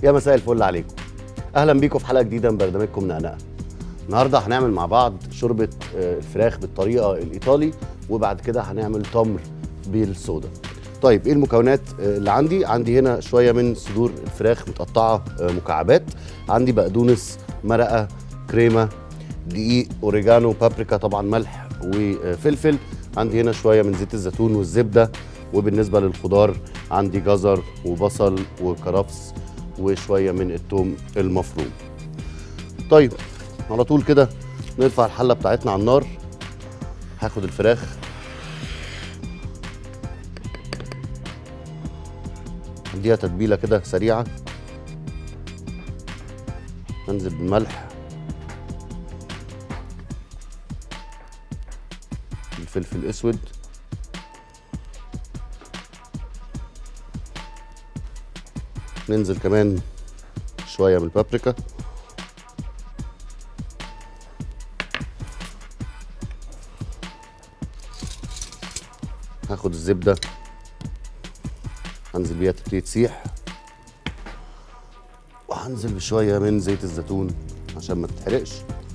يا مساء الفل عليكم اهلا بيكم في حلقه جديده من برنامجكم نقنقه النهارده هنعمل مع بعض شوربه آه، الفراخ بالطريقه الايطالي وبعد كده هنعمل تمر بالصودا طيب ايه المكونات آه، اللي عندي عندي هنا شويه من صدور الفراخ متقطعه آه، مكعبات عندي بقدونس مرقه كريمه دقيق اوريجانو بابريكا طبعا ملح وفلفل عندي هنا شويه من زيت الزيتون والزبده وبالنسبه للخضار عندي جزر وبصل وكرفس وشويه من الثوم المفروم طيب على طول كده نرفع الحله بتاعتنا على النار هاخد الفراخ اديها تتبيله كده سريعه انزل بالملح الفلفل الاسود ننزل كمان شويه من البابريكا هاخد الزبده هنزل بيها تبتدي تسيح وهنزل بشويه من زيت الزيتون عشان ما تتحرقش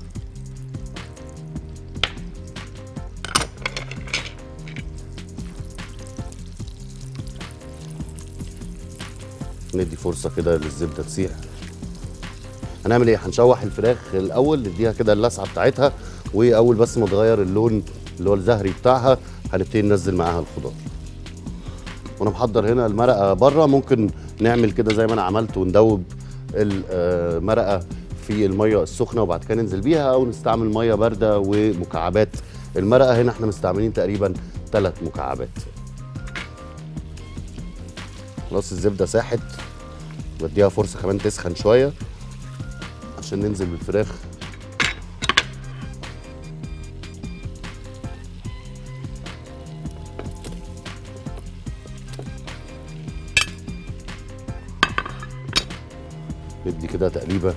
ندي فرصه كده للزبده تسيح هنعمل ايه هنشوح الفراخ الاول نديها كده اللسعه بتاعتها واول بس ما تغير اللون اللي هو الزهري بتاعها هنبتدي ننزل معاها الخضار وانا محضر هنا المرقه بره ممكن نعمل كده زي ما انا عملت وندوب المرقه في الميه السخنه وبعد كده ننزل بيها او نستعمل ميه بارده ومكعبات المرقه هنا احنا مستعملين تقريبا ثلاث مكعبات خلاص الزبده ساحت بديها فرصه كمان تسخن شويه عشان ننزل بالفراخ ندي كده تقليبه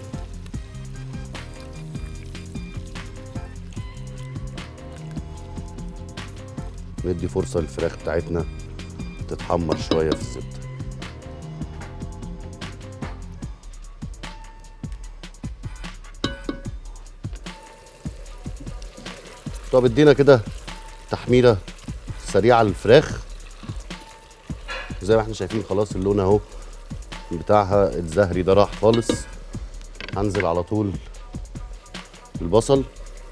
ندي فرصه للفراخ بتاعتنا تتحمر شويه في الزبده طب ادينا كده تحميره سريعه للفراخ زي ما احنا شايفين خلاص اللون اهو بتاعها الزهري ده راح خالص هنزل على طول البصل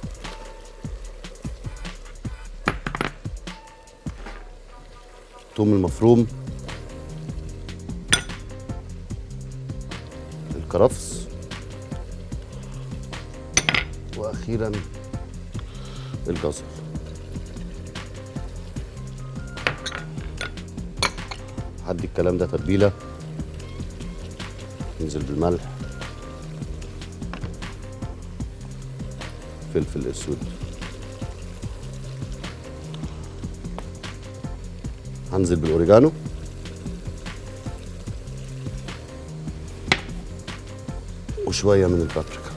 الثوم المفروم الكرفس واخيرا الجزر هدي الكلام ده تتبيله ننزل بالملح فلفل اسود هنزل بالاوريجانو وشويه من البابريكا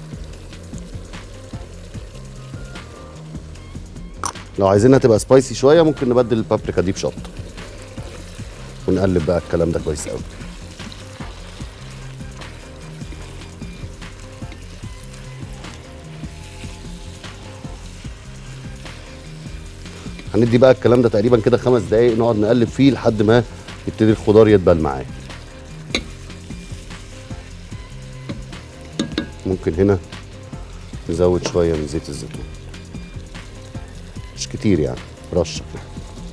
لو عايزينها تبقى سبايسي شويه ممكن نبدل البابريكا دي بشطه ونقلب بقى الكلام ده كويس قوي هندي بقى الكلام ده تقريبا كده خمس دقايق نقعد نقلب فيه لحد ما يبتدي الخضار يدبل معايا ممكن هنا نزود شويه من زيت الزيتون مش كتير يعني رشه كده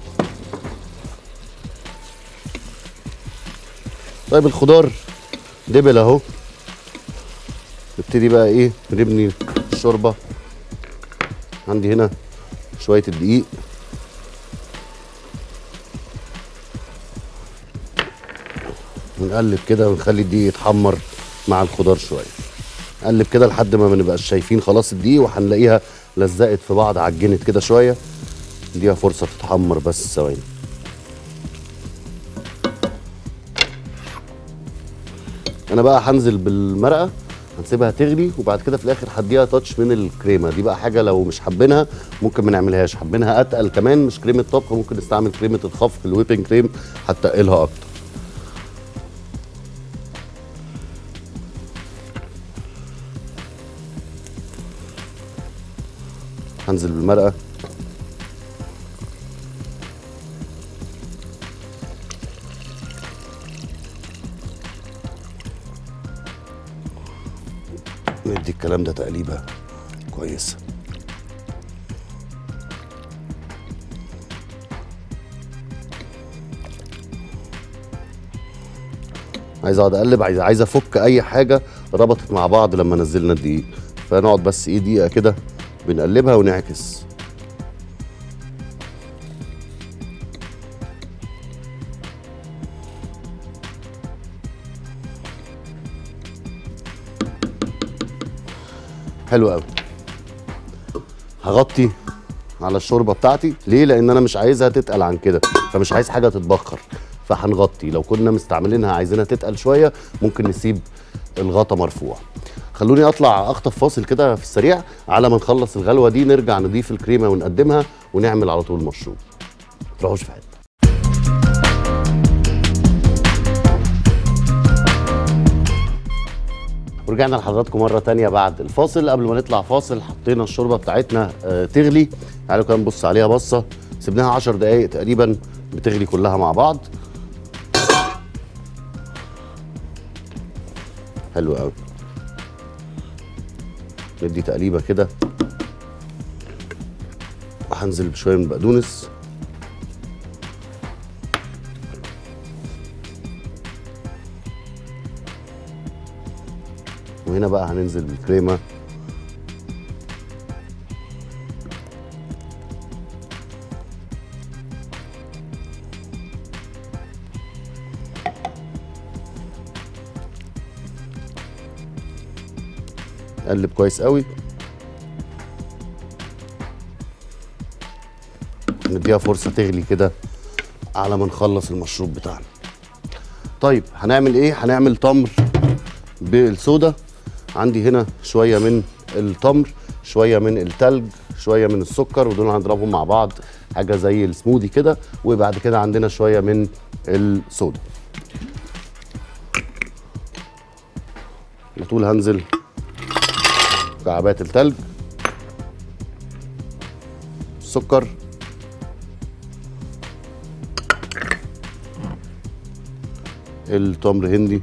طيب الخضار دبل اهو نبتدي بقى ايه نبني الشوربه عندي هنا شويه الدقيق ونقلب كده ونخلي الدقيق يتحمر مع الخضار شويه نقلب كده لحد ما ما نبقاش شايفين خلاص الدقيق وهنلاقيها لزقت في بعض عجنت كده شويه نديها فرصه تتحمر بس ثواني انا بقى هنزل بالمرقه هنسيبها تغلي وبعد كده في الاخر هديها تاتش من الكريمه دي بقى حاجه لو مش حابينها ممكن ما نعملهاش حابينها اتقل كمان مش كريمه طبخ ممكن نستعمل كريمه الخفق الويبنج كريم هتقلها اكتر هنزل بالمرقه ندي الكلام ده تقليبه كويسه عايز اقعد اقلب عايز عايز افك اي حاجه ربطت مع بعض لما نزلنا الدقيق فنقعد بس ايه دقيقه كده بنقلبها ونعكس حلو قوي هغطي على الشوربه بتاعتي ليه لان انا مش عايزها تتقل عن كده فمش عايز حاجه تتبخر فهنغطي لو كنا مستعملينها عايزينها تتقل شويه ممكن نسيب الغطا مرفوع خلوني اطلع اخطف فاصل كده في السريع على ما نخلص الغلوه دي نرجع نضيف الكريمه ونقدمها ونعمل على طول مشروب تروحوش في حته ورجعنا لحضراتكم مرة تانية بعد الفاصل قبل ما نطلع فاصل حطينا الشوربة بتاعتنا آه، تغلي تعالوا كده نبص عليها بصة سيبناها 10 دقايق تقريبا بتغلي كلها مع بعض حلو قوي ندي تقليبة كده وهنزل بشوية من البقدونس وهنا بقى هننزل بالكريمه قلب كويس قوي نديها فرصه تغلي كده على ما نخلص المشروب بتاعنا طيب هنعمل ايه هنعمل تمر بالصودا عندي هنا شويه من التمر شويه من التلج شويه من السكر ودول هنضربهم مع بعض حاجه زي السموذي كده وبعد كده عندنا شويه من الصودا على طول هنزل مكعبات التلج السكر التمر هندي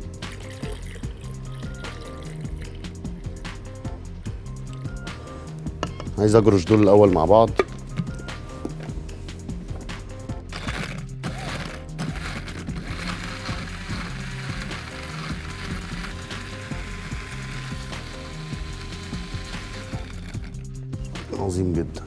عايز اجرش دول الاول مع بعض عظيم جدا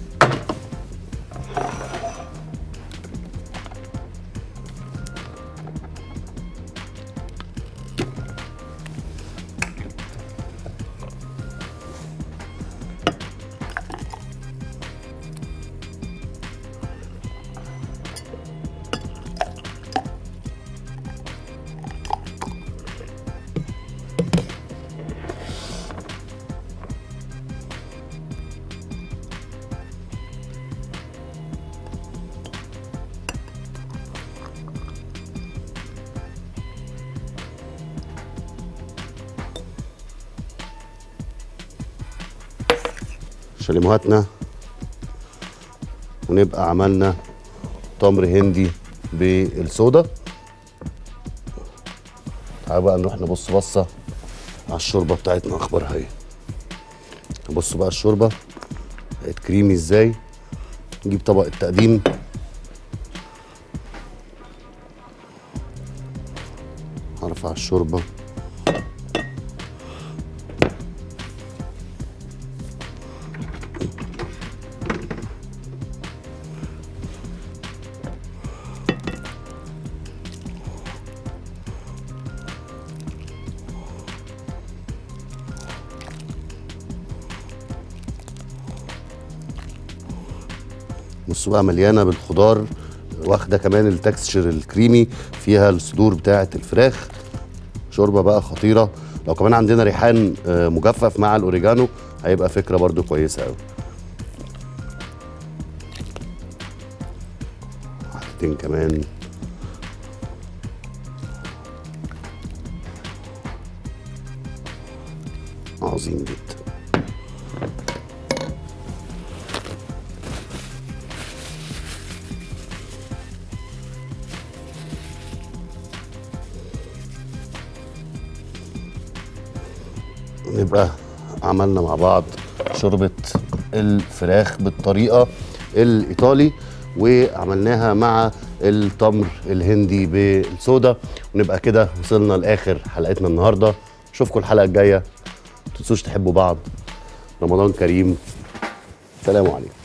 شاليموهاتنا ونبقى عملنا تمر هندي بالصودا تعالوا بقى نروح نبص بصه على الشوربه بتاعتنا اخبارها ايه بصوا بقى الشوربه بقت كريمي ازاي نجيب طبق التقديم هرفع الشوربه بصوا بقى مليانه بالخضار واخده كمان التكستشر الكريمي فيها الصدور بتاعه الفراخ شوربه بقى خطيره لو كمان عندنا ريحان آه، مجفف مع الاوريجانو هيبقى فكره برضو كويسه قوي واحدتين كمان عظيم جدا نبقى عملنا مع بعض شوربه الفراخ بالطريقه الايطالي وعملناها مع التمر الهندي بالصودا ونبقى كده وصلنا لاخر حلقتنا النهارده اشوفكم الحلقه الجايه ما تنسوش تحبوا بعض رمضان كريم سلام عليكم